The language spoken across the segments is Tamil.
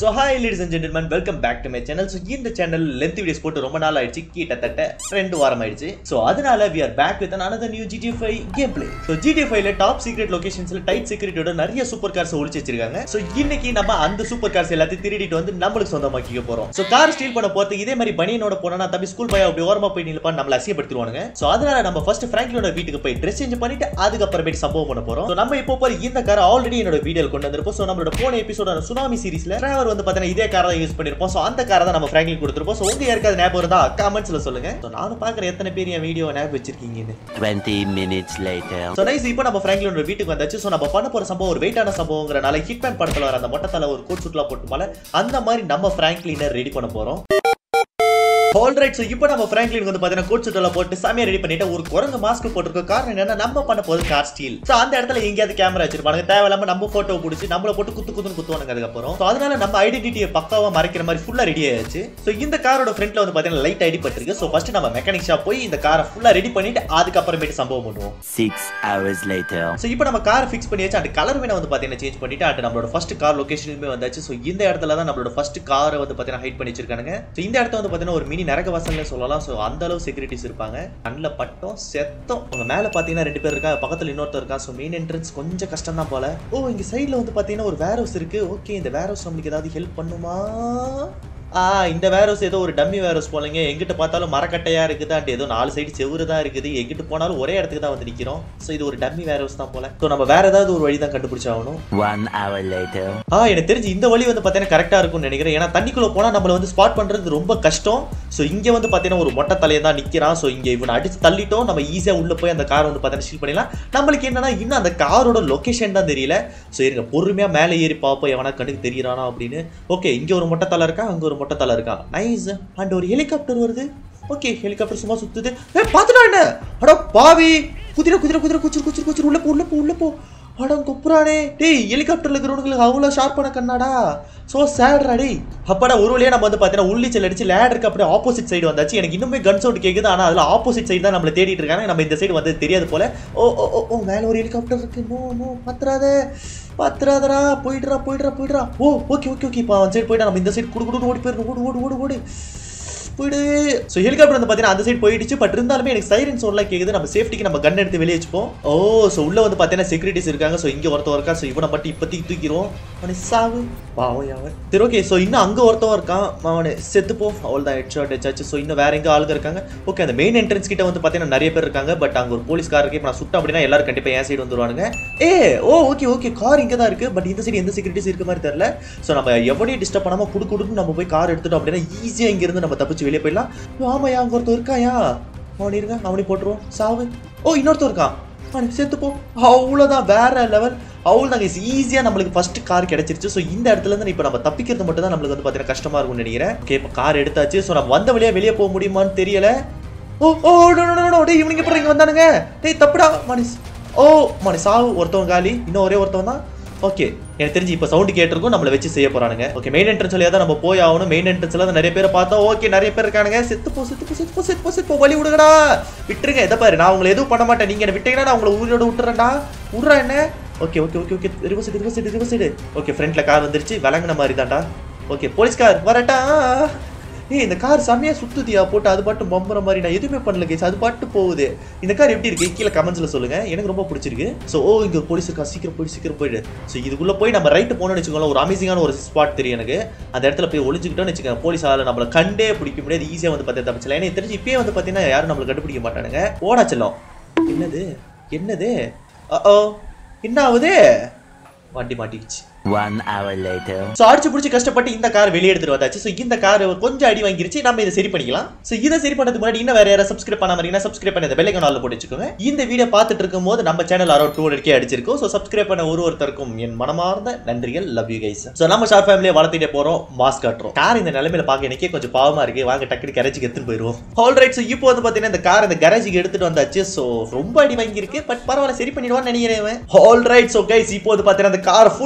So hi ladies and gentlemen welcome back to my channel so இந்த சேனல் லென்த் வீடியோஸ் போட்டு ரொம்ப நாள் ஆயிடுச்சு கிட்டத்தட்ட ரெண்டு வாரம் ஆயிடுச்சு ஸோ அதனால we are back with another new GT five game play so GT ஃபைவ்ல டாப் சீக்ரெட் லொகேஷன்ஸ்ல டைட் செக்யூரிட்டியோட நிறைய சூப்பர் கார்ஸ் ஒழிச்சு வச்சிருக்காங்க ஸோ இன்னைக்கு நம்ம அந்த சூப்பர் கார்ஸ் எல்லாத்தையும் திருடிட்டு வந்து நம்மளுக்கு சொந்தமாக்கிக்க போறோம் ஸோ கார் ஸ்டீல் பண்ண போறதுக்கு இதே மாதிரி பனியனோட போனா தம்பி ஸ்கூல் பையன் அப்படி ஓரமா போய் நிலப்பா நம்மள அசியப்படுத்திடுவானுங்க ஸோ அதனால நம்ம ஃபர்ஸ்ட் ஃப்ராங்க்லினோட வீட்டுக்கு போய் ட்ரெஸ் சேஞ்ச் பண்ணிட்டு அதுக்கப்புறமேட்டு சம்பவம் பண்ண போறோம் ஸோ நம்ம இப்போ போற இந்த கார் ஆல்ரெடி என்னோட வீடியோ கொண்டு வந்திருப்போம் ஸோ நம்மளோட போன எபிசோட சுனாமி சீரிஸ்ல டிரைவர் வந்து பார்த்தீங்கன்னா இதே காரை தான் யூஸ் பண்ணிருப்போம் ஸோ அந்த காரை தான் நம்ம ஃப்ராங்க்லின் கொடுத்துருப்போம் ஸோ உங்க யாருக்காவது ஞாபகம் இருந்தா கமெண்ட்ஸ்ல சொல்லுங்க ஸோ நானும் பார்க்குறேன் எத்தனை பேர் என் வீடியோ ஞாபகம் வச்சிருக்கீங்கன்னு 20 minutes later. ஸோ நைஸ் இப்போ நம்ம ஃப்ராங்க்லினோட வீட்டுக்கு வந்தாச்சு ஸோ நம்ம பண்ண போற சம்பவம் ஒரு வெயிட்டான சம்பவங்கிறனால ஹிட்மேன் படத்துல வர அந்த மொட்டை தலை ஒரு கோட் சுட்லாம் போட்டுமால அந்த மாதிரி நம்ம ஃப்ராங்க்லினை ரெடி பண்ண போறோம் ஆல்ரைட் ஸோ இப்போ நம்ம ஃப்ராங்க்லின் வந்து பார்த்தீங்கன்னா கோட் சுட்டெல்லாம் போட்டு சாமியை ரெடி பண்ணிட்டு ஒரு குரங்கு மாஸ்க் போட்டிருக்க காரணம் என்னன்னா நம்ம பண்ண போது கார் ஸ்டீல் ஸோ அந்த இடத்துல எங்கேயாவது கேமரா வச்சிருப்பாங்க தேவையில்லாம நம்ம போட்டோ பிடிச்சி நம்மள போட்டு குத்து குத்துன்னு குத்துவானுங்க அதுக்கப்புறம் ஸோ அதனால நம்ம ஐடென்டிட்டியை பக்காவா மறைக்கிற மாதிரி ஃபுல்லா ரெடி ஆயாச்சு ஸோ இந்த காரோட ஃப்ரண்ட்ல வந்து பார்த்தீங்கன்னா லைட் அடிபட்டிருக்கு ஸோ ஃபர்ஸ்ட் நம்ம மெக்கானிக் ஷாப் போய் இந்த காரை ஃபுல்லா ரெடி பண்ணிட்டு அதுக்கப்புறமேட்டு சம்பவம் பண்ணுவோம் Six hours later. ஸோ இப்போ நம்ம கார் ஃபிக்ஸ் பண்ணியாச்சு அந்த கலர் வேணா வந்து பார்த்தீங்கன்னா சேஞ்ச் பண்ணிட்டு அண்ட் நம்மளோட ஃபர்ஸ்ட் கார் லொகேஷனுமே வந்தாச்சு ஸோ இந்த இடத்துல தான் நம்மளோட ஃபர்ஸ்ட் காரை வந்து பார்த்தீங்கன்னா ஹைட் பண்ணி வச்சிருக்கானுங்க ஸோ இந்த இடத்த வந்து பார்த்தீங்கன்னா ஒரு மினி நரக வாசல்னு சொல்லலாம் ஸோ அந்த அளவு செக்யூரிட்டிஸ் இருப்பாங்க கண்ணில் பட்டம் செத்தம் உங்க மேலே பார்த்தீங்கன்னா ரெண்டு பேர் இருக்கா பக்கத்தில் இன்னொருத்தர் இருக்கா ஸோ மெயின் என்ட்ரன்ஸ் கொஞ்சம் கஷ்டம் தான் போல ஓ இங்க சைடில் வந்து பார்த்தீங்கன்னா ஒரு வேர் ஹவுஸ் இருக்கு ஓகே இந்த வேர் ஹவுஸ் நம்மளுக்கு ஏதாவது ஹெல்ப் பண்ணுமா ஆ இந்த வேர் ஹவுஸ் ஏதோ ஒரு டம்மி வேர் ஹவுஸ் போலங்க எங்கிட்ட பார்த்தாலும் மரக்கட்டையா இருக்குது அண்ட் ஏதோ நாலு சைடு செவுரு தான் இருக்குது எங்கிட்ட போனாலும் ஒரே இடத்துக்கு தான் வந்து நிக்கிறோம் ஸோ இது ஒரு டம்மி வேர் ஹவுஸ் தான் போல ஸோ நம்ம வேற ஏதாவது ஒரு வழி தான் கண்டுபிடிச்சாகணும் One hour later. ஆ எனக்கு தெரிஞ்சு இந்த வழி வந்து பார்த்தீங்கன்னா கரெக்டாக இருக்கும்னு நினைக்கிறேன் ஏன்னா தண்ணிக்குள்ள போனால் நம்மள வந்து ஸ்பாட் பண்ணுறது ரொம்ப கஷ்டம் ஸோ இங்கே வந்து பார்த்தீங்கன்னா ஒரு மொட்டை தலையை தான் நிற்கிறான் ஸோ இங்கே இவனை அடிச்சு தள்ளிட்டோம் நம்ம ஈஸியாக உள்ளே போய் அந்த காரை வந்து பார்த்தீங்கன்னா ஷீல் பண்ணிடலாம் நம்மளுக்கு என்னன்னா இன்னும் அந்த காரோட லொகேஷன் தான் தெரியல ஸோ இருங்க பொறுமையாக மேலே ஏறி பார்ப்போம் எவனா கண்ணுக்கு தெரியறானா அப்படின்னு ஓகே இங்கே ஒரு மொட்டை தலை இருக்கா அங்கே ஒரு மொட்டை தலை இருக்கா நைஸ் அண்ட் ஒரு ஹெலிகாப்டர் வருது ஓகே ஹெலிகாப்டர் சும்மா சுத்துது ஏ பார்த்துட்டா என்ன அட பாவி குதிரை குதிரை குதிரை குச்சிரு குச்சிரு குச்சிரு உள்ள போ உள்ள போ உள்ள போ அடம் குப்புறானே டேய் ஹெலிகாப்டர்ல இருக்கிறவனுங்களுக்கு அவ்வளோ ஷார்ப்பான கண்ணாடா ஸோ சேட்ரா டேய் அப்படா ஒரு வழியா நம்ம வந்து பார்த்தீங்கன்னா உள்ளிச்சல் அடிச்சு லேடருக்கு அப்படியே ஆப்போசிட் சைடு வந்தாச்சு எனக்கு இன்னுமே கன் சவுண்ட் கேட்குது ஆனால் அதில் ஆப்போசிட் சைடு தான் நம்மளை தேடிட்டு இருக்காங்க நம்ம இந்த சைடு வந்து தெரியாது போல ஓ ஓ ஓ ஓ மேலே ஒரு ஹெலிகாப்டர் இருக்கு நோ நோ பத்துறாத பத்துறாதடா போயிடுறா போயிடுறா போயிடுறா ஓ ஓகே ஓகே ஓகே இப்போ அவன் சைடு போயிட்டா நம்ம இந்த சைடு குடு குடு ஓடி போயிடணும் ஓடு ஓடு ஓடு ஓடு போயிடு ஸோ ஹெலிகாப்டர் வந்து பார்த்தீங்கன்னா அந்த சைடு போயிடுச்சு பட் இருந்தாலுமே எனக்கு சைரன் சவுண்ட்லாம் கேட்குது நம்ம சேஃப்டிக்கு நம்ம கன் எடுத்து வெளியே வச்சுப்போம் ஓ ஸோ உள்ள வந்து பார்த்தீங்கன்னா செக்யூரிட்டிஸ் இருக்காங்க ஸோ இங்கே ஒருத்தவன் இருக்கா ஸோ இவனை மட்டும் இப்போதைக்கு தூக்கிடுவோம் அவனை சாவு பாவம் அவன் சரி ஓகே ஸோ இன்னும் அங்கே ஒருத்தவன் இருக்கான் அவனை செத்துப்போ அவள் தான் ஹெட் ஷாட் ஹெச்சாச்சு ஸோ இன்னும் வேற எங்கே ஆளுங்க இருக்காங்க ஓகே அந்த மெயின் என்ட்ரன்ஸ் கிட்ட வந்து பார்த்தீங்கன்னா நிறைய பேர் இருக்காங்க பட் அங்கே ஒரு போலீஸ்கார் இருக்கு இப்போ நான் சுட்டேன் அப்படின்னா எல்லாரும் கண்டிப்பாக என் சைடு வந்துருவானுங்க ஏ ஓ ஓகே ஓகே கார் இங்கே தான் இருக்கு பட் இந்த சைடு எந்த செக்யூரிட்டிஸ் இருக்க மாதிரி தெரியல ஸோ நம்ம எவனையும் டிஸ்டர்ப் பண்ணாமல் குடு குடுன்னு நம்ம போய் கார் எடுத்துட்டோம் அப்படின்னா ஈஸியாக இங்கேருந்து நம்ம தப்பிச்சு வெளியே போயிடலாம் ஐயோ, ஆமாயா அங்கே ஒருத்தர் இருக்காயா அவன் இருங்க அவனை போட்டுருவோம் சாவு ஓ இன்னொருத்தர் இருக்கான் அவனை சேர்த்து போ அவ்வளோதான் வேற லெவல் அவ்வளோ நாங்கள் ஈஸியாக நம்மளுக்கு ஃபர்ஸ்ட் கார் கிடைச்சிருச்சு ஸோ இந்த இடத்துல இருந்து இப்போ நம்ம தப்பிக்கிறது மட்டும் தான் நம்மளுக்கு வந்து பார்த்தீங்கன்னா கஷ்டமா இருக்கும்னு நினைக்கிறேன் ஓகே இப்போ கார் எடுத்தாச்சு ஸோ நம்ம வந்த வழியா வெளியே போக முடியுமான்னு தெரியல oh oh no no no டேய் இவனுங்க எப்படி இங்கே வந்தானுங்க டேய் தப்புடா மனுஷ் ஓ மணி சாவு ஒருத்தவன் காலி இன்னும் ஒரே ஒருத்தவன் தான் ஓகே எனக்கு தெரிஞ்சு இப்போ சவுண்ட் கேட்டிருக்கும் நம்மளை வச்சு செய்ய போறானுங்க ஓகே மெயின் என்ட்ரன்ஸ் வழியா தான் நம்ம போய் ஆகணும் மெயின் என்ட்ரன்ஸ்ல தான் நிறைய பேரை பார்த்தோம் ஓகே நிறைய பேர் இருக்கானுங்க செத்து போ செத்து போ செத்து போ செத்து போ செத்து போ வழி விடுங்கடா விட்டுருங்க எதை பாரு நான் உங்களை எதுவும் பண்ண மாட்டேன் நீங்க என்ன விட்டீங்கன்னா நான் உங்களை உயிரோட விட்டுறேன்டா விட்றா என்ன okay okay okay okay reverse side reverse side reverse side okay ஃப்ரண்ட்ல கார் வந்துருச்சு விளங்குன மாதிரி தான்டா ஓகே போலீஸ் கார் வரட்டா ஏய் இந்த கார் செம்மையா சுத்துதியா போட்டு அது பாட்டு பம்புற மாதிரி நான் எதுவுமே பண்ணல கேஸ் அது பாட்டு போகுது இந்த கார் எப்படி இருக்கு கீழே கமெண்ட்ஸ்ல சொல்லுங்க எனக்கு ரொம்ப பிடிச்சிருக்கு ஸோ ஓ இங்க ஒரு போலீஸ் இருக்கா சீக்கிரம் போய் சீக்கிரம் போயிடு ஸோ இதுக்குள்ள போய் நம்ம ரைட்டு போனோம்னு வச்சுக்கோங்களேன் ஒரு அமேசிங்கான ஒரு ஸ்பாட் தெரியும் எனக்கு அந்த இடத்துல போய் ஒளிஞ்சுக்கிட்டோம்னு வச்சுக்கோங்க போலீஸ் ஆளை நம்மள கண்டே பிடிக்க முடியாது ஈஸியாக வந்து பார்த்து தப்பிச்சலாம் எனக்கு தெரிஞ்சு இப்பயே வந்து பார்த்தீங்கன்னா யாரும் நம்மளை கண்டுபிடிக்க மாட்டானுங்க ஓடா செல்லம் என்னது என்னது ஓ என்ன ஆகுது வண்டி மாட்டிக்கிச்சு One hour later. ஸோ அடிச்சு பிடிச்சி கஷ்டப்பட்டு இந்த கார் வெளியே எடுத்துட்டு வந்தாச்சு ஸோ இந்த கார் கொஞ்சம் அடி வாங்கிருச்சு நம்ம இதை சரி பண்ணிக்கலாம் ஸோ இதை சரி பண்ணதுக்கு முன்னாடி இன்னும் வேற யாராவது சப்ஸ்கிரைப் பண்ணாம இருக்கீங்கன்னா சப்ஸ்கிரைப் பண்ணி அந்த பெல்லைக்கன் ஆல்ல போட்டு வச்சுக்கோங்க இந்த வீடியோ பார்த்துட்டு இருக்கும் போது நம்ம சேனல் அரௌண்ட் டூ ஹண்ட்ரட் அடிச்சிருக்கோம் ஸோ சப்ஸ்கிரைப் பண்ண ஒரு ஒருத்தருக்கும் என் மனமார்ந்த நன்றிகள் லவ் யூ கைஸ் ஸோ நம்ம ஷார்ட் ஃபேமிலியை வளர்த்துட்டே போறோம் மாஸ் காட்டுறோம் கார் இந்த நிலைமையில பார்க்க எனக்கே கொஞ்சம் பாவமா இருக்கு வாங்க டக்குனு கரேஜுக்கு எடுத்துட்டு போயிருவோம் ஆல் ரைட் ஸோ இப்போ வந்து பார்த்தீங்கன்னா இந்த கார் இந்த கரேஜுக்கு எடுத்துட்டு வந்தாச்சு ஸோ ரொம்ப அடி வாங்கியிருக்கு பட் பரவாயில்ல சரி பண்ணிடுவான்னு நினைக்கிறேன் ஆல் ரைட் ஸோ கைஸ் இப்போ வந்து பார்த்தீங்கன்னா அந்த கார் ஃபுல்லாக ரெடி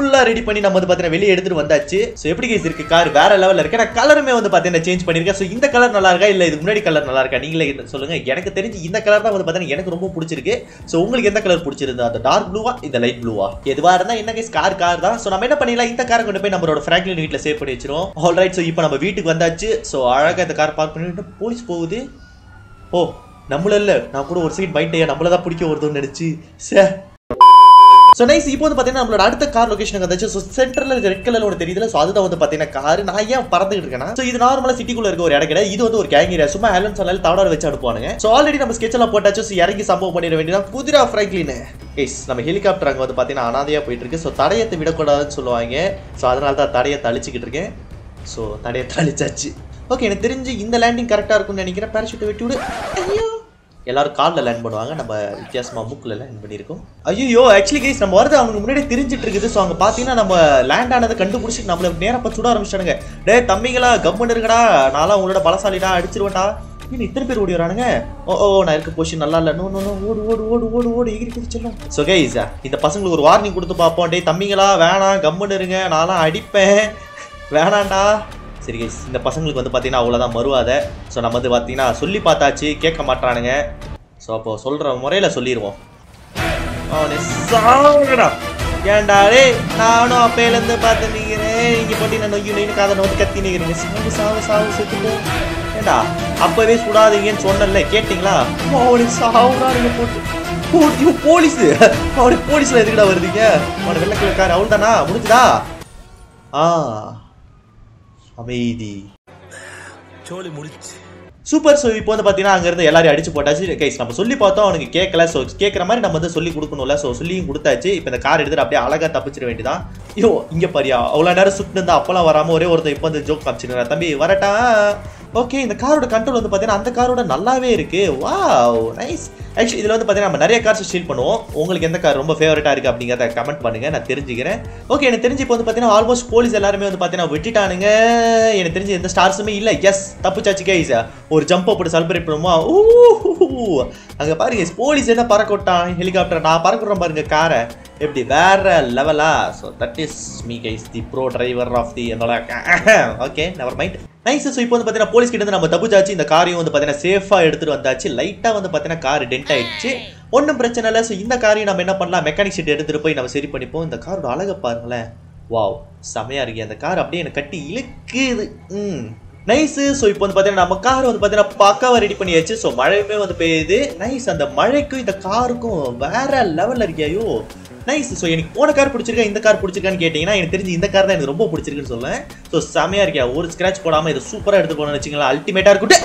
பண்ணி நம்ம வந்து பார்த்தீங்கன்னா வெளியே எடுத்துட்டு வந்தாச்சு ஸோ எப்படி கேஸ் இருக்கு கார் வேற லெவலில் இருக்கு ஏன்னா கலருமே வந்து பார்த்தீங்கன்னா சேஞ்ச் பண்ணியிருக்கேன் ஸோ இந்த கலர் நல்லா இருக்கா இல்லை இதுக்கு முன்னாடி கலர் நல்லா இருக்கா நீங்களே இது சொல்லுங்க எனக்கு தெரிஞ்சு இந்த கலர் தான் வந்து பார்த்தீங்கன்னா எனக்கு ரொம்ப பிடிச்சிருக்கு ஸோ உங்களுக்கு எந்த கலர் பிடிச்சிருந்தா அந்த டார்க் ப்ளூவா இந்த லைட் ப்ளூவா எதுவா இருந்தா என்ன கேஸ் கார் கார் தான் ஸோ நம்ம என்ன பண்ணிடலாம் இந்த காரை கொண்டு போய் நம்மளோட ஃப்ராங்க்லின் வீட்டில் சேவ் பண்ணி வச்சிரும் ஆல் ரைட் ஸோ இப்போ நம்ம வீட்டுக்கு வந்தாச்சு ஸோ அழகாக இந்த கார் பார்க் பண்ணிட்டு போலீஸ் போகுது ஓ நம்மள இல்ல நான் கூட ஒரு சைடு பைட்டையா நம்மள தான் பிடிக்க வருதுன்னு நினைச்சு சே ஸோ நைஸ் இப்போ வந்து பார்த்தீங்கன்னா நம்மளோட அடுத்த கார் லொகேஷனுக்கு வந்தாச்சு ஸோ சென்டரில் ரெட் கலர் ஒன்று தெரியுதுல ஸோ அதுதான் வந்து பார்த்தீங்கன்னா கார் நான் ஏன் பறந்துட்டு இருக்கேன்னா ஸோ இது நார்மலாக சிட்டிக்குள்ள இருக்க ஒரு இடம் கிடையாது இது வந்து ஒரு கேங் ஏரியா சும்மா ஹேலன் சொன்னாலும் தவடார வச்சு அனுப்புவானுங்க ஸோ ஆல்ரெடி நம்ம sketch எல்லாம் போட்டாச்சு ஸோ இறங்கி சம்பவம் பண்ணிட வேண்டியதான் புதிரா ஃப்ரைக்லின் எஸ் நம்ம ஹெலிகாப்டர் அங்கே வந்து பார்த்தீங்கன்னா அனாதையாக போயிட்டு இருக்கு ஸோ தடயத்தை விடக்கூடாதுன்னு சொல்லுவாங்க ஸோ அதனால தான் தடயத்தை அழிச்சிக்கிட்டு இருக்கேன் ஸோ தடயத்தை அழிச்சாச்சு ஓகே எனக்கு தெரிஞ்சு இந்த லேண்டிங் கரெக்டாக இருக்கும்னு நினைக்கிறேன் பேராஷூட்டை வெட்டி விடு ஐயோ எல்லாரும் காலில் லேண்ட் பண்ணுவாங்க நம்ம வித்தியாசமா மூக்கில் லேண்ட் பண்ணியிருக்கோம் ஐயோ ஆக்சுவலி கைஸ் நம்ம வருது அவங்களுக்கு முன்னாடி தெரிஞ்சிட்டு இருக்குது ஸோ அங்கே பார்த்தீங்கன்னா நம்ம லேண்ட் ஆனதை கண்டுபிடிச்சிட்டு நம்மள நேரா இப்போ சுட ஆரம்பிச்சிட்டானுங்க டேய் தம்பிங்களா கம்முன்னு இருக்கடா நான்லாம் உங்களோட பலசாலிடா அடிச்சிருவேன்டா இன்னும் இத்தனை பேர் ஓடி வரானுங்க ஓ ஓ நான் இருக்க பொசிஷன் நல்லா இல்லை நோ நோ நோ ஓடு ஓடு ஓடு ஓடு ஓடு எகிரி குதிச்சிடலாம் ஸோ கைஸ் இந்த பசங்களுக்கு ஒரு வார்னிங் கொடுத்து பார்ப்போம் டேய் தம்பிங்களா வேணாம் கம்முன்னு இருங்க நான்லாம் அடிப்பேன் வேணாண்டா சரி guys, இந்த பசங்களுக்கு வந்து பார்த்தீங்கன்னா அவ்வளோதான் மறுவாத ஸோ நம்ம வந்து பார்த்தீங்கன்னா சொல்லி பார்த்தாச்சு கேட்க மாட்டானுங்க ஸோ அப்போ சொல்கிற முறையில் சொல்லிடுவோம் அவனை சாவுடா ஏன்டா டேய் நானும் அப்பையிலேருந்து பார்த்து நிற்கிறேன் இங்கே பார்த்தீங்கன்னா நொய்யு நொய்னு காதை நோட்டு கத்தி நிற்கிறீங்க சாவு சாவு சாவு செத்துட்டு ஏண்டா அப்பவே சுடாதீங்கன்னு சொன்னல கேட்டிங்களா அவனை சாவுடா நீங்க போட்டு போ இவன் போலீஸ் அவனை போலீஸ்ல எதுக்குடா வருதுங்க அவனை வெள்ளக்கிழ கார் அவள் தானா முடிஞ்சுதா ஆ அமைதி சோலி முடிச்சு சூப்பர் ஸோ இப்போ வந்து பார்த்தீங்கன்னா அங்கேருந்து எல்லாரையும் அடிச்சு போட்டாச்சு கைஸ் நம்ம சொல்லி பார்த்தோம் அவனுக்கு கேட்கல ஸோ கேட்குற மாதிரி நம்ம வந்து சொல்லி கொடுக்கணும்ல ஸோ சொல்லியும் கொடுத்தாச்சு இப்போ இந்த கார் எடுத்துட்டு அப்படியே அழகாக தப்பிச்சிட வேண்டியதான் ஐயோ இங்கே பாரியா அவ்வளோ நேரம் சுட்டு இருந்தா அப்போலாம் வராமல் ஒரே ஒருத்தர் இப்போ வந்து ஜோக் காமிச்சிருக்கா தம்பி வரட்டா ஓகே இந்த காரோட கண்ட்ரோல் வந்து பார்த்தீங்கன்னா அந்த காரோட நல்லாவே இருக்கு வாவ் நைஸ் ஆக்சுவலி இதில் வந்து பார்த்தீங்கன்னா நம்ம நிறைய கார்ஸ் ஸ்டீல் பண்ணுவோம் உங்களுக்கு எந்த கார் ரொம்ப ஃபேவரட்டாக இருக்குது அப்படிங்கிறத கமெண்ட் பண்ணுங்க நான் தெரிஞ்சுக்கிறேன் ஓகே எனக்கு தெரிஞ்சு இப்போ வந்து பார்த்தீங்கன்னா ஆல்மோஸ்ட் போலீஸ் எல்லாருமே வந்து பார்த்தீங்கன்னா விட்டுட்டானுங்க எனக்கு தெரிஞ்சு எந்த ஸ்டார்ஸுமே இல்லை எஸ் தப்புச்சாச்சு கைஸ் ஒரு ஜம்ப் போட்டு செலிப்ரேட் பண்ணுவோமா ஊ அங்கே பாருங்க போலீஸ் என்ன பறக்க விட்டான் ஹெலிகாப்டர் நான் பறக்க விட்றேன் பாருங்க காரை எப்படி வேற லெவலா so that is me guys the bro driver of the என்னோட okay never mind nice so இப்போ வந்து பார்த்தீங்கன்னா போலீஸ் கிட்ட இருந்து நம்ம தப்புச்சாச்சு இந்த காரையும் வந்து பார்த்தீங்கன்னா சேஃபாக எடுத்துட்டு வந்தாச்சு லைட்டாக வந்து பார்த்தீங்கன்னா கார் டென்ட் ஆயிடுச்சு ஒன்றும் பிரச்சனை இல்லை ஸோ இந்த காரையும் நம்ம என்ன பண்ணலாம் மெக்கானிக் ஷீட் எடுத்துட்டு போய் நம்ம சரி பண்ணிப்போம் இந்த காரோட அழகை பாருங்களேன் வாவ் செமையா இருக்கு அந்த கார் அப்படியே எனக்கு கட்டி இழுக்குது ம் நைஸு ஸோ இப்போ வந்து பார்த்தீங்கன்னா நம்ம கார் வந்து பார்த்தீங்கன்னா பக்காவாக ரெடி பண்ணியாச்சு ஸோ மழையுமே வந்து பெய்யுது நைஸ் அந்த மழைக்கும் இந்த காருக்கும் வேற லெவலில் இருக்கியாயோ நைஸ் ஸோ எனக்கு போன கார் பிடிச்சிருக்கா இந்த கார் பிடிச்சிருக்கான்னு கேட்டிங்கன்னா எனக்கு தெரிஞ்சு இந்த கார் தான் எனக்கு ரொம்ப பிடிச்சிருக்குன்னு சொல்லுவேன் ஸோ செமையாக இருக்கியா ஒரு ஸ்க்ராட்ச் போடாமல் இதை சூப்பராக எடுத்து போகணும்னு வச்சுங்களேன் அல்டிமேட்டாக இருக்கட்டும்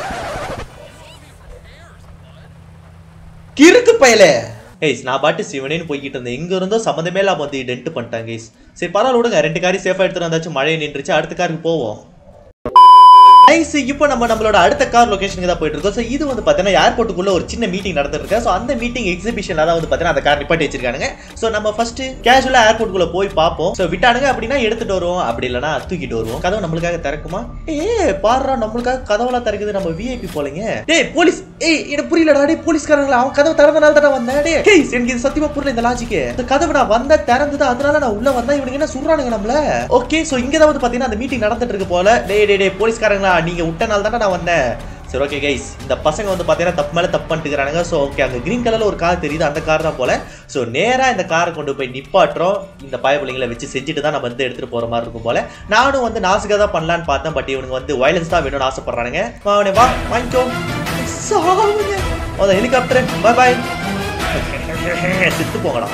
கிறுக்கு பயலே கைஸ் நான் பாட்டு சிவனேன்னு போய்கிட்டு இருந்தேன் எங்க இருந்தோ சம்மந்தமே இல்லாம வந்து டென்ட் பண்ணிட்டாங்க கைஸ் சரி பரவாயில்ல விடுங்க ரெண்டு காரையும் சேஃபா எடுத்துட்டு வந்தாச்சு மழை நின்றுச்சு அடுத்த காருக்கு போவோம் நைஸ் இப்போ நம்ம நம்மளோட அடுத்த கார் லொகேஷனுக்கு தான் போயிட்டு இருக்கோம் ஸோ இது வந்து பார்த்தீங்கன்னா ஏர்போர்ட்டுக்குள்ள ஒரு சின்ன மீட்டிங் நடந்துருக்கு ஸோ அந்த மீட்டிங் எக்ஸிபிஷன் தான் வந்து பார்த்தீங்கன்னா அந்த கார் நிப்பாட்டி வச்சிருக்கானுங்க ஸோ நம்ம ஃபர்ஸ்ட் கேஷுவலாக ஏர்போர்ட்டுக்குள்ள போய் பார்ப்போம் ஸோ விட்டானுங்க அப்படின்னா எடுத்துட்டு வருவோம் அப்படி இல்லைனா தூக்கிட்டு வருவோம் கதவு நம்மளுக்காக திறக்குமா ஏ பாடுறா நம்மளுக்காக கதவெல்லாம் திறக்குது நம்ம விஐபி போலங்க டேய் போலீஸ் ஏய் எனக்கு புரியலடா டேய் போலீஸ்காரங்களா அவன் கதவு திறந்தனால தான் வந்தேன் டேய் கேய் எனக்கு இது சத்தியமா புரியல இந்த லாஜிக்கு இந்த கதவு நான் வந்த திறந்தது அதனால நான் உள்ள வந்தா இவனுக்கு என்ன சொல்றானுங்க நம்மள ஓகே ஸோ இங்க தான் வந்து பார்த்தீங்கன்னா அந்த மீட்டிங் நடந்துட்டு இருக்கு போல டேய் டேய் டேய் போலீஸ்காரங்களா நீங்க விட்டனால தானே நான் வந்தேன் சரி ஓகே கைஸ் இந்த பசங்க வந்து பார்த்தீங்கன்னா தப்பு மேலே தப்பு பண்ணிட்டுக்கிறானுங்க ஸோ ஓகே அங்கே க்ரீன் கலரில் ஒரு கார் தெரியுது அந்த கார் தான் போல ஸோ நேராக இந்த காரை கொண்டு போய் நிப்பாட்டுறோம் இந்த பயப்பிள்ளைங்களை வச்சு செஞ்சுட்டு தான் நம்ம வந்து எடுத்துகிட்டு போகிற மாதிரி இருக்கும் போல நானும் வந்து நாசுக்காக தான் பண்ணலான்னு பார்த்தேன் பட் இவனுங்க வந்து வயலன்ஸ் தான் வேணும்னு ஆசைப்படுறானுங்க வா அவனே வா வாங்கிக்கோ சாவுங்க அதான் ஹெலிகாப்டர் பாய் பாய் செத்து போங்கடா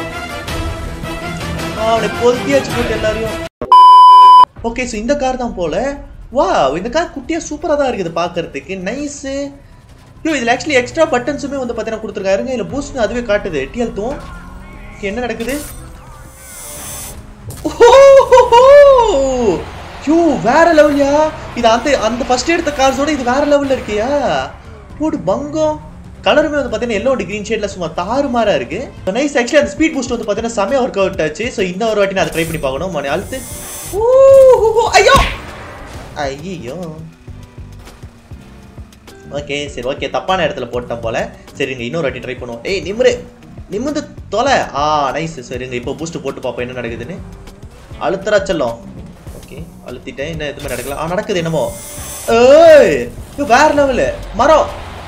அவனை பொருத்தியாச்சு போட்டு எல்லாரையும் ஓகே ஸோ இந்த கார் தான் போல வா இந்த கார் குட்டியாக சூப்பராக தான் இருக்குது பார்க்கறதுக்கு நைஸு ஐயோ இதில் ஆக்சுவலி எக்ஸ்ட்ரா பட்டன்ஸுமே வந்து பார்த்தீங்கன்னா கொடுத்துருக்காருங்க இதில் பூஸ்ட்னு அதுவே காட்டுது டி அழுத்தும் Okay, என்ன நடக்குது யோ வேற லெவல்யா இது அந்த அந்த ஃபர்ஸ்ட் எடுத்த கார்ஸோட இது வேற லெவல்ல இருக்கியா போடு பங்கம் கலருமே வந்து பார்த்தீங்கன்னா எல்லோ கிரீன் ஷேட்ல சும்மா தாறுமாறா இருக்கு நைஸ் ஆக்சுவலி அந்த ஸ்பீட் பூஸ்ட் வந்து பார்த்தீங்கன்னா செமையா ஒர்க் அவுட் ஆச்சு ஸோ இந்த ஒரு வாட்டி நான் அதை ட்ரை பண்ணி பார்க்கணும் மணி அழுத்து ஊ, ஹூ, ஹூ, ஐயோ ஐயோ ஓகே சரி ஓகே தப்பான இடத்துல போட்டேன் போல சரிங்க இன்னொரு வாட்டி ட்ரை பண்ணுவோம் ஏய் நிம்ரு நிமிந்து தொலை ஆ நைஸ் சரிங்க இப்போ பூஸ்ட் போட்டு பார்ப்போம் என்ன நடக்குதுன்னு அழுத்துறா செல்லம் ஓகே அழுத்திட்டேன் என்ன எதுவுமே நடக்கல ஆ நடக்குது என்னமோ ஏய் இது வேற லெவலு மரம்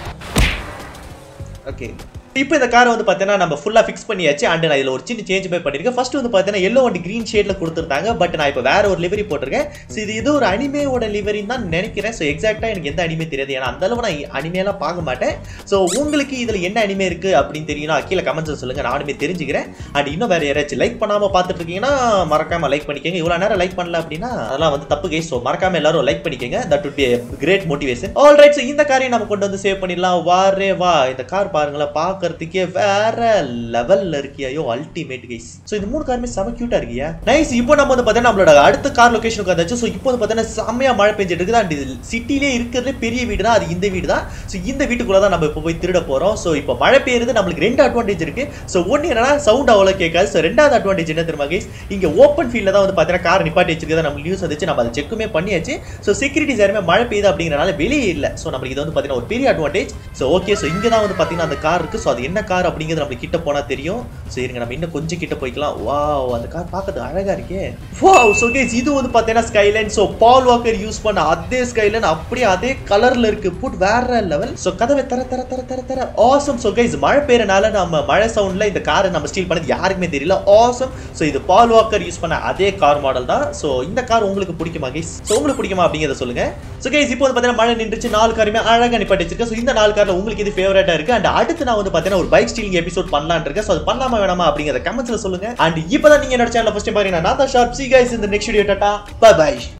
ஓகே இப்போ இந்த காரை வந்து பார்த்தீங்கன்னா நம்ம ஃபுல்லாக ஃபிக்ஸ் பண்ணியாச்சு அண்ட் நான் இதில் ஒரு சின்ன சேஞ்ச் போய் பண்ணியிருக்கேன் ஃபர்ஸ்ட் வந்து பார்த்தீங்கன்னா எல்லோ அண்ட் க்ரீன் ஷேடில் கொடுத்துருந்தாங்க பட் நான் இப்போ வேற ஒரு லிவரி போட்டிருக்கேன் ஸோ இது இது ஒரு அனிமேவோட லிவரின்னு தான் நினைக்கிறேன் ஸோ எக்ஸாக்டாக எனக்கு எந்த அனிமே தெரியாது ஏன்னா அந்த அளவு நான் அனிமேலாம் பார்க்க மாட்டேன் ஸோ உங்களுக்கு இதில் என்ன அனிமே இருக்குது அப்படின்னு தெரியும்னா கீழே கமெண்ட்ஸ் சொல்லுங்கள் நானுமே தெரிஞ்சுக்கிறேன் அண்ட் இன்னும் வேறு யாராச்சும் லைக் பண்ணாமல் பார்த்துட்டு இருக்கீங்கன்னா மறக்காம லைக் பண்ணிக்கோங்க இவ்வளோ நேரம் லைக் பண்ணல அப்படின்னா அதெல்லாம் வந்து தப்பு கேஸ் ஸோ மறக்காம எல்லாரும் லைக் பண்ணிக்கோங்க that would be a great motivation all right so இந்த காரையும் நம்ம கொண்டு வந்து சேவ் பண்ணிடலாம் வாரே வா இந்த கார் பாருங்களேன் பார்க்கறதுக்கே வேற லெவல்ல இருக்கியா ஐயோ அல்டிமேட் கைஸ் ஸோ இந்த மூணு காருமே செம கியூட்டா இருக்கியா நைஸ் இப்போ நம்ம வந்து பார்த்தீங்கன்னா நம்மளோட அடுத்த கார் லொகேஷனுக்கு வந்தாச்சு ஸோ இப்போ வந்து பார்த்தீங்கன்னா செம்மையா மழை பெஞ்சிட்டு இருக்குது அண்ட் இது சிட்டிலே இருக்கிறதுலே பெரிய வீடு தான் அது இந்த வீடு தான் ஸோ இந்த வீட்டுக்குள்ள தான் நம்ம இப்போ போய் திருட போறோம் ஸோ இப்போ மழை பெய்யுறது நம்மளுக்கு ரெண்டு அட்வான்டேஜ் இருக்கு ஸோ ஒன்று என்னன்னா சவுண்ட் அவ்வளோ கேட்காது ஸோ ரெண்டாவது அட்வான்டேஜ் என்ன தெரியுமா கைஸ் இங்க ஓப்பன் ஃபீல்டில் தான் வந்து பார்த்தீங்கன்னா கார் நிப்பாட்டி வச்சிருக்கதா நம்ம நியூஸ் வந்துச்சு நம்ம அதை செக்குமே பண்ணியாச்சு ஸோ செக்யூரிட்டிஸ் யாருமே மழை பெய்யுது அப்படிங்கிறனால வெளியே இல்லை ஸோ நம்மளுக்கு இது வந்து பார்த்தீங்கன்னா ஒரு பெரிய அட்வான்டேஜ் ஸோ ஓகே ஸோ இங்கே தான் வந்து பார்த்தீங்கன்னா அந்த கார் இருக்கு ஸோ அது என்ன கார் அப்படிங்கிறது நம்மளுக்கு கிட்ட போனால் தெரியும் ஸோ இருங்க நம்ம இன்னும் கொஞ்சம் கிட்ட போய்க்கலாம் வாவ் அந்த கார் பார்க்கறது அழகா இருக்கே வாவ் ஸோ கேஸ் இது வந்து பார்த்தீங்கன்னா skyline so Paul Walker use பண்ண அதே ஸ்கைலைன் அப்படியே அதே கலர்ல இருக்கு புட் வேற லெவல் ஸோ கதவை தர தர தர தர தர ஆசம் ஸோ கைஸ் மழை பெய்யறனால நம்ம மழை சவுண்ட்ல இந்த காரை நம்ம ஸ்டீல் பண்ணது யாருக்குமே தெரியல ஆசம் ஸோ இது பால் வாக்கர் யூஸ் பண்ண அதே கார் மாடல் தான் ஸோ இந்த கார் உங்களுக்கு பிடிக்குமா கைஸ் ஸோ உங்களுக்கு பிடிக்குமா அப்படிங்கிறத சொல்லுங்க ஸோ கைஸ் இப்போ வந்து பார்த்தீங்கன்னா மழை நின்றுச்சு நாலு காருமே அழகாக நிப்பாட்டி வச்சிருக்கேன் ஸோ இந்த நாலு காரில் உங்களுக்கு இது ஃபேவரட்டா இருக்கு அண்ட் அடுத்து நான் வந்து பார்த்தீங்கன்னா ஒரு பைக் ஸ்டீலிங் எபிசோட் பண்ணலாம்னு இருக்கேன் ஸோ அது பண்ணலாமா வேணாமா அப்படிங்கிறத கமெண்ட்ஸ்ல சொல்லுங்க அண்ட் இப்போ தான் நீங்க என்னோட சேனல் ஃபர்ஸ்ட் டைம் பாருங்க நான் தான் ஷார்ப் சி கைஸ் இந்த next video tata bye by